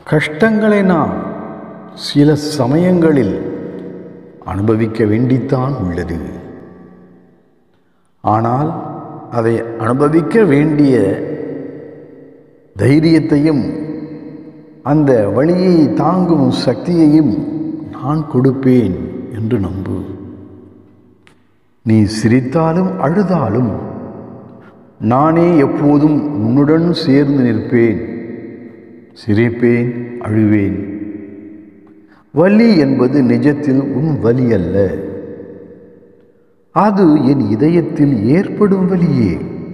கஷ்டங்களை நாம் சில சமயங்களில் அனுபவிக்க வேண்டித்தான் உள்ளது ஆனால் அதை அனுபவிக்க வேண்டிய தைரியத்தையும் அந்த வழியை தாங்கும் சக்தியையும் நான் கொடுப்பேன் என்று நம்பு நீ சிரித்தாலும் அழுதாலும் நானே எப்போதும் உன்னுடன் சேர்ந்து நிற்பேன் சிரிப்பேன் அழுவேன் வலி என்பது நிஜத்தில் உன் வலி அல்ல அது என் இதயத்தில் ஏற்படும் வலியே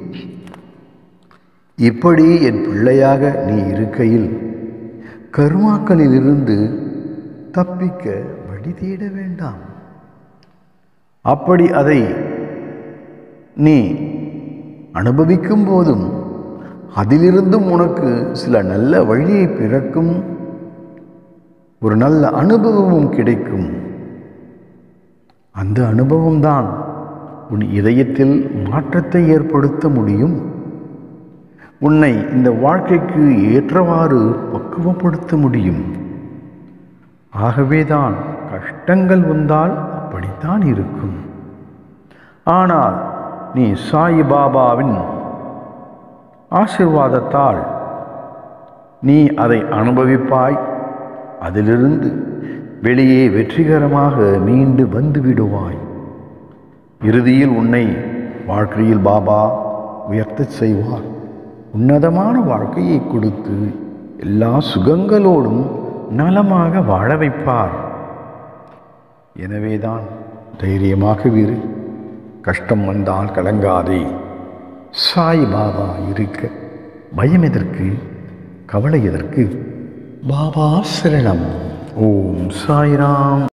இப்படி என் பிள்ளையாக நீ இருக்கையில் கருமாக்களிலிருந்து தப்பிக்க வழி தேட வேண்டாம் அப்படி அதை நீ அனுபவிக்கும் போதும் அதிலிருந்தும் உனக்கு சில நல்ல வழியை பிறக்கும் ஒரு நல்ல அனுபவமும் கிடைக்கும் அந்த அனுபவம்தான் உன் இதயத்தில் மாற்றத்தை ஏற்படுத்த முடியும் உன்னை இந்த வாழ்க்கைக்கு ஏற்றவாறு பக்குவப்படுத்த முடியும் ஆகவேதான் கஷ்டங்கள் வந்தால் அப்படித்தான் இருக்கும் ஆனால் நீ சாய் பாபாவின் ஆசிர்வாதத்தால் நீ அதை அனுபவிப்பாய் அதிலிருந்து வெளியே வெற்றிகரமாக மீண்டு வந்து விடுவாய் இறுதியில் உன்னை வாழ்க்கையில் பாபா உயர்த்தச் செய்வார் உன்னதமான வாழ்க்கையை கொடுத்து எல்லா சுகங்களோடும் நலமாக வாழ வைப்பார் எனவேதான் தைரியமாக இரு கஷ்டம் வந்தால் கலங்காதே சாய் பாபா இருக்க பயம் எதற்கு கவலை எதற்கு பாபா சரணம் ஓம் சாய்ராம்